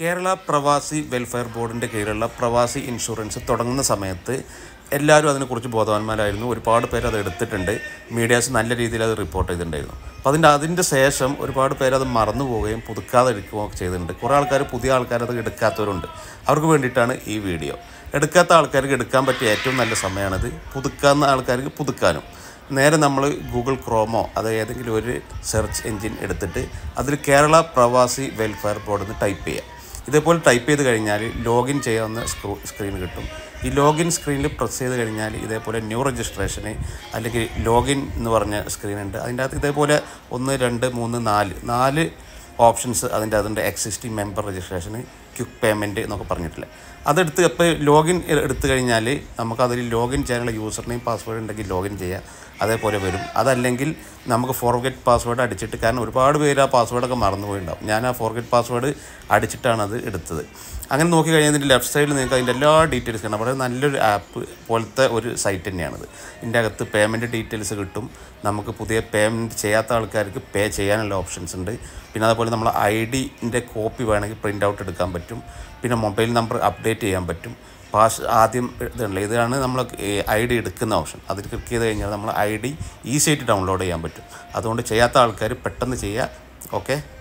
കേരള പ്രവാസി വെൽഫെയർ ബോർഡിൻ്റെ കീഴിലുള്ള പ്രവാസി ഇൻഷുറൻസ് തുടങ്ങുന്ന സമയത്ത് എല്ലാവരും അതിനെക്കുറിച്ച് ബോധവാന്മാരായിരുന്നു ഒരുപാട് പേര് അത് എടുത്തിട്ടുണ്ട് മീഡിയാസ് നല്ല രീതിയിൽ അത് റിപ്പോർട്ട് ചെയ്തിട്ടുണ്ടായിരുന്നു അപ്പോൾ അതിൻ്റെ അതിൻ്റെ ശേഷം ഒരുപാട് പേര് അത് മറന്നു പോവുകയും പുതുക്കാതെ എടുക്കുകയും ഒക്കെ ചെയ്തിട്ടുണ്ട് കുറേ ആൾക്കാർ പുതിയ ആൾക്കാർ അത് എടുക്കാത്തവരുണ്ട് അവർക്ക് വേണ്ടിയിട്ടാണ് ഈ വീഡിയോ എടുക്കാത്ത ആൾക്കാർക്ക് എടുക്കാൻ പറ്റിയ ഏറ്റവും നല്ല സമയമാണിത് പുതുക്കാവുന്ന ആൾക്കാർക്ക് പുതുക്കാനും നേരെ നമ്മൾ ഗൂഗിൾ ക്രോമോ അത് ഏതെങ്കിലും ഒരു സെർച്ച് എൻജിൻ എടുത്തിട്ട് അതിൽ കേരള പ്രവാസി വെൽഫെയർ ബോർഡ് എന്ന് ടൈപ്പ് ചെയ്യുക ഇതേപോലെ ടൈപ്പ് ചെയ്ത് കഴിഞ്ഞാൽ ലോഗിൻ ചെയ്യാവുന്ന സ്ക്രൂ സ്ക്രീൻ കിട്ടും ഈ ലോഗിൻ സ്ക്രീനിൽ പ്രസ് ചെയ്ത് കഴിഞ്ഞാൽ ഇതേപോലെ ന്യൂ രജിസ്ട്രേഷന് അല്ലെങ്കിൽ ലോഗിൻ എന്ന് പറഞ്ഞ സ്ക്രീൻ ഉണ്ട് അതിൻ്റെ അകത്ത് ഇതേപോലെ ഒന്ന് രണ്ട് മൂന്ന് നാല് നാല് ഓപ്ഷൻസ് അതിൻ്റെ അതിൻ്റെ എക്സിസ്റ്റിംഗ് മെമ്പർ രജിസ്ട്രേഷന് ക്വിക്ക് പേയ്മെൻറ്റ് എന്നൊക്കെ പറഞ്ഞിട്ടില്ല അതെടുത്ത് ഇപ്പോൾ ലോഗിൻ എടുത്തു കഴിഞ്ഞാൽ നമുക്കതിൽ ലോഗിൻ ചെയ്യാനുള്ള യൂസർ നെയിം പാസ്വേഡ് ഉണ്ടെങ്കിൽ ലോഗിൻ ചെയ്യാം അതേപോലെ വരും അതല്ലെങ്കിൽ നമുക്ക് ഫോർഗെറ്റ് പാസ്വേഡ് അടിച്ചിട്ട് കാരണം ഒരുപാട് പേര് ആ പാസ്വേഡൊക്കെ മറന്നു പോയിട്ടുണ്ടാവും ഞാൻ ആ ഫോർഗെറ്റ് പാസ്വേഡ് അടിച്ചിട്ടാണ് അത് എടുത്തത് അങ്ങനെ നോക്കി കഴിഞ്ഞാൽ ഇതിൻ്റെ ലെഫ്റ്റ് സൈഡിൽ നിങ്ങൾക്ക് അതിൻ്റെ എല്ലാ ഡീറ്റെയിൽസ് കാണാം വളരെ നല്ലൊരു ആപ്പ് പോലത്തെ ഒരു സൈറ്റ് തന്നെയാണിത് ഇതിൻ്റെ അകത്ത് പേയ്മെൻറ്റ് ഡീറ്റെയിൽസ് കിട്ടും നമുക്ക് പുതിയ പേയ്മെൻറ്റ് ചെയ്യാത്ത ആൾക്കാർക്ക് പേ ചെയ്യാനുള്ള ഓപ്ഷൻസ് ഉണ്ട് പിന്നെ അതുപോലെ നമ്മൾ ഐ ഡിൻ്റെ കോപ്പി വേണമെങ്കിൽ പ്രിൻ്റ് ഔട്ട് എടുക്കാൻ പറ്റും പിന്നെ മൊബൈൽ നമ്പർ അപ്ഡേറ്റ് ചെയ്യാൻ പറ്റും പാസ് ആദ്യം ഇതുണ്ടല്ലോ ഇതാണ് നമ്മൾ ഐ ഡി എടുക്കുന്ന ഓപ്ഷൻ അതിൽ ക്ലിക്ക് ചെയ്ത് കഴിഞ്ഞാൽ നമ്മൾ ഐ ഡി ഈസി ആയിട്ട് ഡൗൺലോഡ് ചെയ്യാൻ പറ്റും അതുകൊണ്ട് ചെയ്യാത്ത ആൾക്കാർ പെട്ടെന്ന് ചെയ്യുക ഓക്കെ